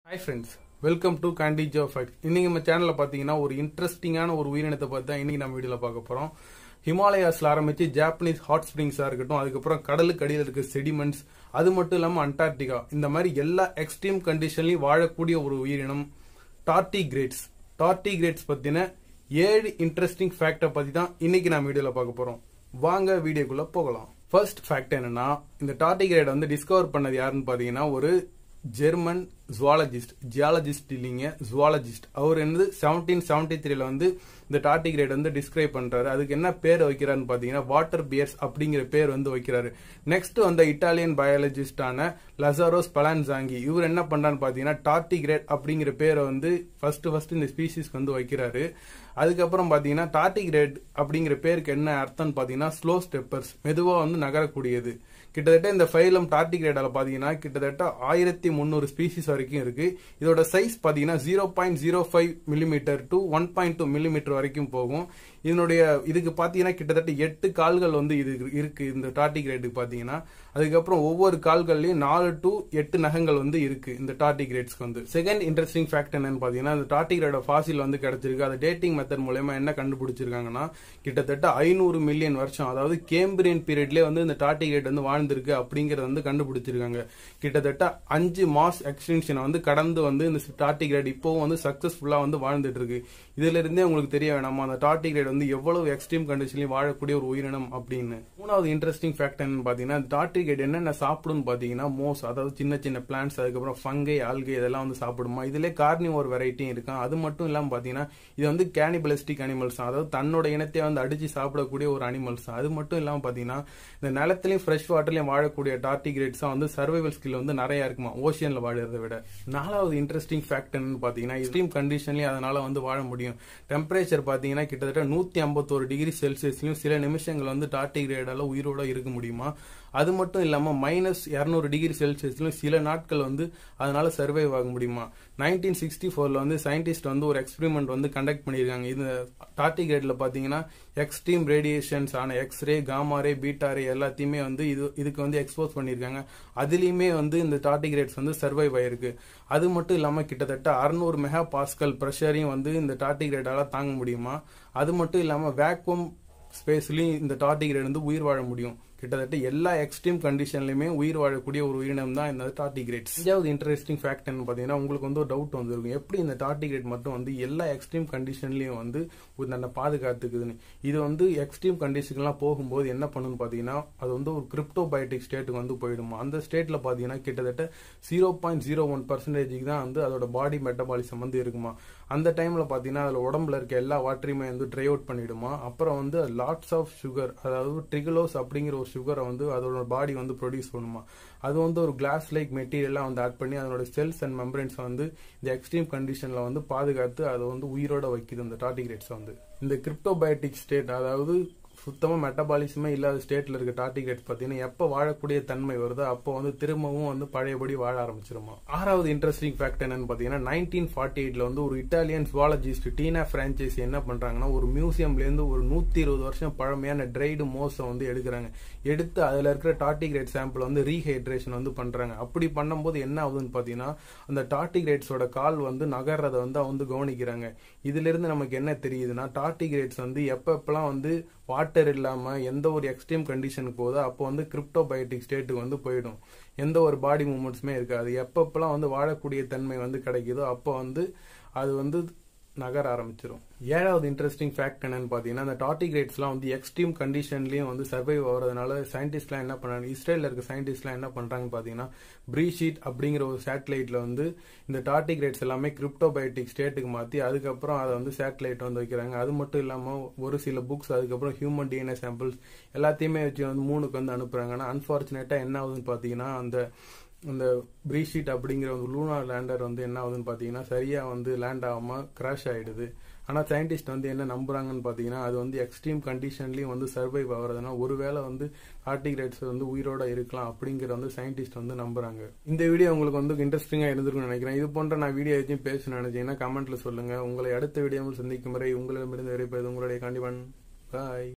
hi friends welcome to candy joe fact இன்னைக்கு நம்ம சேனல்ல பாத்தீங்கன்னா ஒரு இன்ட்ரெஸ்டிங்கான ஒரு உயிரினத்தை பத்தி தான் இன்னைக்கு நம்ம வீடியோல பார்க்க போறோம் ஹிமாலயாஸ்ல ஆரம்பிச்சு ஜாப்பனீஸ் ஹாட் ஸ்ப்ரிங்ஸா இருக்கட்டும் அதுக்கப்புறம் கடலுக்கு அடியில் இருக்க செடிமெண்ட்ஸ் அது மட்டும் இல்லாம அண்டார்டிகா இந்த மாதிரி எல்லா எக்ஸ்ட்ரீம் கண்டிஷன்லயும் வாழக்கூடிய ஒரு உயிரினம் டார்டி கிரேட்ஸ் டார்டி கிரேட்ஸ் பத்தின ஏழு இன்ட்ரெஸ்டிங் ஃபேக்டை பத்தி தான் இன்னைக்கு நம்ம வீடியோல பார்க்க போறோம் வாங்க வீடியோக்குள்ள போகலாம் ஃபர்ஸ்ட் ஃபேக்ட் என்னன்னா இந்த டார்டிகிரேட் வந்து டிஸ்கவர் பண்ணது யாருன்னு பாத்தீங்கன்னா ஒரு ஜெர்மன் ஜுவாலஜிஸ்ட் ஜியாலஜிஸ்ட் இல்லைங்க ஜுவாலஜிஸ்ட் அவர் வந்து செவன்டீன் செவன்டி த்ரீல வந்து இந்த டார்டிகிரேட் வந்து டிஸ்கிரைப் பண்றாரு அதுக்கு என்ன பேர் வைக்கிறாருன்னு பாத்தீங்கன்னா வாட்டர் பியர்ஸ் அப்படிங்கிற பேர் வந்து வைக்கிறாரு நெக்ஸ்ட் வந்த இட்டாலியன் பயாலஜிஸ்டான லசாரோஸ் பலான்சாங்கி இவர் என்ன பண்றான்னு பாத்தீங்கன்னா டார்டிகிரேட் அப்படிங்கிற பேரை வந்து ஃபர்ஸ்ட் ஃபர்ஸ்ட் இந்த ஸ்பீசிஸ்க்கு வந்து வைக்கிறாரு அதுக்கப்புறம் பாத்தீங்கன்னா டார்டிகிரேட் அப்படிங்கிற பேருக்கு என்ன அர்த்தம்னு பாத்தீங்கன்னா ஸ்லோ ஸ்டெப்பர்ஸ் மெதுவா வந்து நகரக்கூடியது கிட்டத்தட்ட இந்த ஃபைலம் டார்டிகிரேடால பாத்தீங்கன்னா கிட்டத்தட்ட ஆயிரத்தி முந்நூறு ஸ்பீசிஸ் வரைக்கும் இருக்கு இதோட சைஸ் பாத்தீங்கன்னா zero point zero five millimetre to one point two millimetre வரைக்கும் போகும் இதனுடைய இதுக்கு பாத்தீங்கன்னா கிட்டத்தட்ட எட்டு கால்கள் வந்து இது இருக்கு இந்த டார்டிகிரேட்டுக்கு பாத்தீங்கன்னா அதுக்கப்புறம் ஒவ்வொரு கால்கள்லயும் நாலு டு எட்டு நகங்கள் வந்து இருக்கு இந்த டார்டிகிரேட்ஸ்க்கு வந்து செகண்ட் இன்ட்ரெஸ்டிங் ஃபேக்ட் என்னன்னு பாத்தீங்கன்னா இந்த டார்டிகிரேட ஃபாசில் வந்து கிடைச்சிருக்கு அது டேட்டிங் மெத்தட் மூலயமா என்ன கண்டுபிடிச்சிருக்காங்கன்னா கிட்டத்தட்ட ஐநூறு மில்லியன் வருஷம் அதாவது கேம்பிரியன் பீரியட்லயே வந்து இந்த டார்டிகிரேட் வந்து வாழ்ந்திருக்கு அப்படிங்கறத வந்து கண்டுபிடிச்சிருக்காங்க கிட்டத்தட்ட அஞ்சு மாஸ் எக்ஸ்டென்ஷனை வந்து கடந்து வந்து இந்த டார்டிகிரேட் இப்போவும் வந்து சக்சஸ்ஃபுல்லா வந்து வாழ்ந்துட்டு இருக்கு இதுல இருந்தே உங்களுக்கு தெரிய வேணாமா அந்த டார்டிகிரேட் வந்து எவ்வளவு எக்ஸ்ட்ரீம் கண்டிஷன்லயும் வாழக்கூடிய ஒரு உயிரினம் அப்படின்னு மூணாவது இன்ட்ரெஸ்டிங் ஃபேக்ட் என்னன்னு பாத்தீங்கன்னா டார்டிகிரேட் என்னென்ன சாப்பிடும்னு பாத்தீங்கன்னா மோஸ் அதாவது சின்ன சின்ன பிளான்ஸ் அதுக்கப்புறம் ஃபங்கை ஆல்கை இதெல்லாம் வந்து சாப்பிடுமா இதுல கார்னி ஒரு வெரைட்டியும் இருக்கும் அது மட்டும் இல்லாம பாத்தீங்கன்னா இது வந்து கேனிபலிஸ்டிக் அனிமல்ஸ் அதாவது தன்னோட இனத்தை வந்து அடிச்சு சாப்பிடக்கூடிய ஒரு அனிமல்ஸ் அது மட்டும் இல்லாம பாத்தீங்கன்னா இந்த நிலத்திலையும் ஃப்ரெஷ் வாட்டர்லயும் வாழக்கூடிய டார்டிகிரேட்ஸ் வந்து சர்வைவல் ஸ்கில் வந்து நிறைய இருக்குமா ஓஷியன்ல வாழறதை விட நாலாவது இன்ட்ரெஸ்டிங் ஃபேக்ட் என்னன்னு பாத்தீங்கன்னா எக்ஸ்ட்ரீம் கண்டிஷன்லயும் அதனால வந்து வாழ முடியும் டெம்பரேச்சர் பாத்தீங்கன்னா கிட்டத்தட்ட நூத்தி ஐம்பத்தோரு டிகிரி செல்சியஸ்லயும் சில நிமிஷங்கள் வந்து டார்டிகிரேடால உயிரோட இருக்க முடியுமா அது மட்டும் இல்லாம மைனஸ் இருநூறு டிகிரி செல்சியஸ்லயும் சில நாட்கள் வந்து அதனால சர்வைவ் ஆக முடியுமா நைன்டீன் சிக்ஸ்டி ஃபோர்ல வந்து சயின்டிஸ்ட் வந்து ஒரு எக்ஸ்பெரிமெண்ட் வந்து கண்டக்ட் பண்ணியிருக்காங்க இந்த டார்டிகிரேட்ல பாத்தீங்கன்னா எக்ஸ்ட்ரீம் ரேடியேஷன்ஸ் ஆன எக்ஸ்ரே காமாரே பீட்டாரே எல்லாத்தையுமே வந்து இது இதுக்கு வந்து எக்ஸ்போஸ் பண்ணியிருக்காங்க அதுலயுமே வந்து இந்த டார்டிகிரேட்ஸ் வந்து சர்வைவ் ஆயிருக்கு அது மட்டும் இல்லாம கிட்டத்தட்ட அறுநூறு மெகா பாஸ்கல் ப்ரெஷரையும் வந்து இந்த டார்டிகிரேடால தாங்க முடியுமா அது மட்டும் இல்லாம வேக்யூம் ஸ்பேஸ்லயும் இந்த டார்டிகிரேட் வந்து உயிர் வாழ முடியும் கிட்டத்தட்ட எல்லா எக்ஸ்ட்ரீம் கண்டிஷன்லயுமே உயிர் வாழக்கூடிய ஒரு உயிரினம் தான் இந்த டார்டிகிரேட்ஸ் அஞ்சாவது இன்ட்ரெஸ்டிங் ஃபேக்ட் என்ன பாத்தீங்கன்னா உங்களுக்கு வந்து ஒரு டவுட் வந்திருக்கும் எப்படி இந்த டார்டிகிரேட் மட்டும் வந்து எல்லா எக்ஸ்ட்ரீம் கண்டிஷன்லயும் வந்து தன்னை பாதுகாத்துக்குதுன்னு இது வந்து எக்ஸ்ட்ரீம் கண்டிஷன்லாம் போகும்போது என்ன பண்ணுன்னு பாத்தீங்கன்னா அது வந்து ஒரு கிரிப்டோபயோட்டிக் ஸ்டேட்டுக்கு வந்து போயிடுமா அந்த ஸ்டேட்ல பாத்தீங்கன்னா கிட்டத்தட்ட ஜீரோ பாயிண்ட் ஜீரோ ஒன் பர்சன்டேஜுக்கு தான் வந்து அதோட பாடி மெட்டபாலிசம் வந்து இருக்குமா அந்த டைம்ல பாத்தீங்கன்னா அதுல உடம்புல இருக்க எல்லா வாட்டரையுமே வந்து ட்ரை அவுட் பண்ணிடுமா அப்புறம் வந்து லாட்ஸ் ஆஃப் சுகர் அதாவது ட்ரிகலோஸ் அப்படிங்கிற ஒரு சுகரை வந்து அதோட பாடி வந்து ப்ரொடியூஸ் பண்ணுமா அது வந்து ஒரு கிளாஸ் லைக் மெட்டீரியலா வந்து ஆட் பண்ணி அதனோட செல்ஸ் அண்ட் மெம்பரன்ஸ் வந்து இந்த எக்ஸ்ட்ரீம் கண்டிஷன்ல வந்து பாதுகாத்து அதை வந்து உயிரோட வைக்குது இந்த டார்டிகிரேட்ஸ் வந்து இந்த கிரிப்டோபயோட்டிக் ஸ்டேட் அதாவது சுத்தமா மெட்டபாலிசமே இல்லாத ஸ்டேட்ல இருக்க டார்டிகிரேட்ஸ் பாத்தீங்கன்னா எப்ப வாழக்கூடிய தன்மை வருதோ அப்போ வந்து திரும்பவும் வந்து பழையபடி வாழ ஆரம்பிச்சிருமா ஆறாவது இன்ட்ரெஸ்டிங் ஃபேக்ட் என்னன்னு பாத்தீங்கன்னா நைன்டீன் ஃபார்ட்டி எயிட்ல வந்து ஒரு இட்டாலியன் ஜுவாலஜிஸ்ட் டீனா பிரான்ச்சைஸ் என்ன பண்றாங்கன்னா ஒரு மியூசியம்ல இருந்து ஒரு நூத்தி இருபது வருஷம் பழமையான ட்ரைடு மோஸை வந்து எடுக்கிறாங்க எடுத்து அதுல இருக்கிற டார்டிகிரேட் சாம்பிள் வந்து ரீஹைட்ரேஷன் வந்து பண்றாங்க அப்படி பண்ணும்போது என்ன ஆகுதுன்னு பாத்தீங்கன்னா அந்த டார்டிகிரேட்ஸோட கால் வந்து நகர்றத வந்து வந்து கவனிக்கிறாங்க இதுல இருந்து நமக்கு என்ன தெரியுதுன்னா டார்டிகிரேட்ஸ் வந்து எப்ப எப்பெல்லாம் வந்து வாட்டர் இல்லாம எந்த ஒரு எக்ஸ்ட்ரீம் கண்டிஷனுக்கு போதோ அப்போ வந்து கிரிப்டோபயோட்டிக் ஸ்டேட்டுக்கு வந்து போயிடும் எந்த ஒரு பாடி மூமெண்ட்ஸுமே இருக்காது எப்பப்பெல்லாம் வந்து வாழக்கூடிய தன்மை வந்து கிடைக்குதோ அப்போ வந்து அது வந்து நகர ஆரம்பிச்சிடும் ஏழாவது இன்ட்ரெஸ்டிங் ஃபேக்ட் என்னன்னு பாத்தீங்கன்னா இந்த டார்டிகிரேட்ஸ்லாம் வந்து எக்ஸ்ட்ரீம் கண்டிஷன்லயும் வந்து சர்வைவ் ஆகிறதுனால சயின்டிஸ்ட்லாம் என்ன பண்ணாங்க இஸ்ரேல இருக்க சயின்டிஸ்ட்லாம் என்ன பண்றாங்கன்னு பாத்தீங்கன்னா ப்ரீஷீட் அப்படிங்கிற ஒரு சேட்டலைட்ல வந்து இந்த டார்டிகிரேட்ஸ் எல்லாமே கிரிப்டோபயோட்டிக் ஸ்டேட்டுக்கு மாத்தி அதுக்கப்புறம் அதை வந்து சேட்டலைட் வந்து வைக்கிறாங்க அது மட்டும் இல்லாம ஒரு சில புக்ஸ் அதுக்கப்புறம் ஹியூமன் டிஎன்ஏ சாம்பிள்ஸ் எல்லாத்தையுமே வச்சு வந்து மூணுக்கு வந்து அனுப்புறாங்க ஆனால் அன்பார்ச்சுனேட்டா என்ன ஆகுதுன்னு பாத்தீங்கன்னா அந்த இந்த ப்ரீஷீட் அப்படிங்கிற ஒரு லூனார் லேண்டர் வந்து என்ன ஆகுதுன்னு பாத்தீங்கன்னா சரியா வந்து லேண்ட் ஆகாம கிராஷ் ஆயிடுது ஆனா சயின்டிஸ்ட் வந்து என்ன நம்புறாங்கன்னு பாத்தீங்கன்னா அது வந்து எக்ஸ்ட்ரீம் கண்டிஷன்லயும் வந்து சர்வைவ் ஆகுறதுனா ஒருவேளை வந்து ஆர்டிகிரேட்ஸ் வந்து உயிரோட இருக்கலாம் அப்படிங்கிற வந்து சயின்டிஸ்ட் வந்து நம்புறாங்க இந்த வீடியோ உங்களுக்கு வந்து இன்ட்ரெஸ்டிங்கா இருந்திருக்கும்னு நினைக்கிறேன் இது போன்ற நான் வீடியோ எதுவும் பேச நினைச்சீங்கன்னா கமெண்ட்ல சொல்லுங்க உங்களை அடுத்த வீடியோவில் சந்திக்கும் வரை உங்களிடமிருந்து விரைப்பது உங்களுடைய காண்டிவன் பாய்